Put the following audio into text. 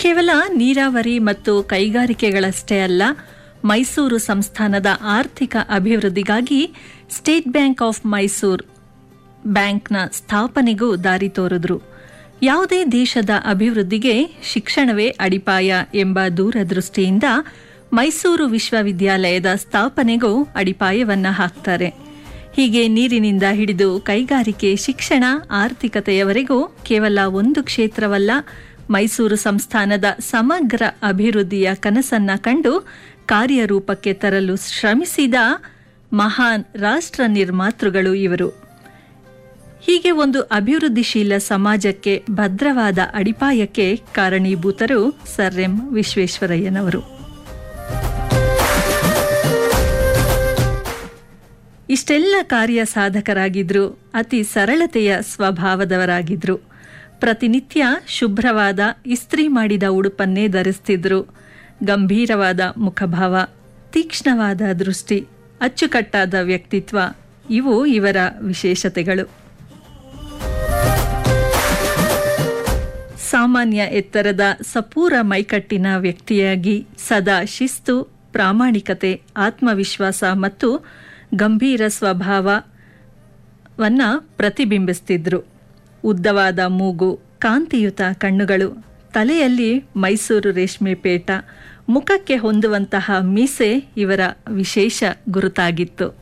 ಕೇವಲ ನೀರಾವರಿ ಮತ್ತು ಕೈಗಾರಿಕೆಗಳಷ್ಟೇ ಅಲ್ಲ ಮೈಸೂರು ಸಂಸ್ಥಾನದ ಆರ್ಥಿಕ ಅಭಿವೃದ್ಧಿಗಾಗಿ ಸ್ಟೇಟ್ ಬ್ಯಾಂಕ್ ಆಫ್ ಮೈಸೂರು ಬ್ಯಾಂಕ್ನ ಸ್ಥಾಪನೆಗೂ ದಾರಿ ತೋರಿದ್ರು ಯಾವುದೇ ದೇಶದ ಅಭಿವೃದ್ಧಿಗೆ ಶಿಕ್ಷಣವೇ ಅಡಿಪಾಯ ಎಂಬ ದೂರದೃಷ್ಟಿಯಿಂದ ಮೈಸೂರು ವಿಶ್ವವಿದ್ಯಾಲಯದ ಸ್ಥಾಪನೆಗೂ ಅಡಿಪಾಯವನ್ನ ಹಾಕ್ತಾರೆ ಹೀಗೆ ನೀರಿನಿಂದ ಹಿಡಿದು ಕೈಗಾರಿಕೆ ಶಿಕ್ಷಣ ಆರ್ಥಿಕತೆಯವರೆಗೂ ಕೇವಲ ಒಂದು ಕ್ಷೇತ್ರವಲ್ಲ ಮೈಸೂರು ಸಂಸ್ಥಾನದ ಸಮಗ್ರ ಅಭಿವೃದ್ಧಿಯ ಕನಸನ್ನ ಕಂಡು ಕಾರ್ಯರೂಪಕ್ಕೆ ತರಲು ಶ್ರಮಿಸಿದ ಮಹಾನ್ ರಾಷ್ಟ್ರ ನಿರ್ಮಾತೃಗಳು ಇವರು ಹೀಗೆ ಒಂದು ಅಭಿವೃದ್ಧಿಶೀಲ ಸಮಾಜಕ್ಕೆ ಭದ್ರವಾದ ಅಡಿಪಾಯಕ್ಕೆ ಕಾರಣೀಭೂತರು ಸರ್ ಎಂ ವಿಶ್ವೇಶ್ವರಯ್ಯನವರು ಇಷ್ಟೆಲ್ಲ ಕಾರ್ಯ ಸಾಧಕರಾಗಿದ್ರು ಅತಿ ಸರಳತೆಯ ಸ್ವಭಾವದವರಾಗಿದ್ರು ಪ್ರತಿನಿತ್ಯ ಶುಭ್ರವಾದ ಇಸ್ತ್ರಿ ಮಾಡಿದ ಉಡುಪನ್ನೇ ಧರಿಸ್ತಿದ್ರು ಗಂಭೀರವಾದ ಮುಖಭಾವ ತೀಕ್ಷ್ಣವಾದ ದೃಷ್ಟಿ ಅಚ್ಚುಕಟ್ಟಾದ ವ್ಯಕ್ತಿತ್ವ ಇವು ಇವರ ವಿಶೇಷತೆಗಳು ಸಾಮಾನ್ಯ ಎತ್ತರದ ಸಪೂರ ಮೈಕಟ್ಟಿನ ವ್ಯಕ್ತಿಯಾಗಿ ಸದಾ ಶಿಸ್ತು ಪ್ರಾಮಾಣಿಕತೆ ಆತ್ಮವಿಶ್ವಾಸ ಮತ್ತು ಗಂಭೀರ ಸ್ವಭಾವವನ್ನ ಪ್ರತಿಬಿಂಬಿಸ್ತಿದ್ರು ಉದ್ದವಾದ ಮೂಗು ಕಾಂತಿಯುತ ಕಣ್ಣುಗಳು ತಲೆಯಲ್ಲಿ ಮೈಸೂರು ರೇಷ್ಮೆ ಪೇಟ ಮುಖಕ್ಕೆ ಹೊಂದುವಂತಹ ಮೀಸೆ ಇವರ ವಿಶೇಷ ಗುರುತಾಗಿತ್ತು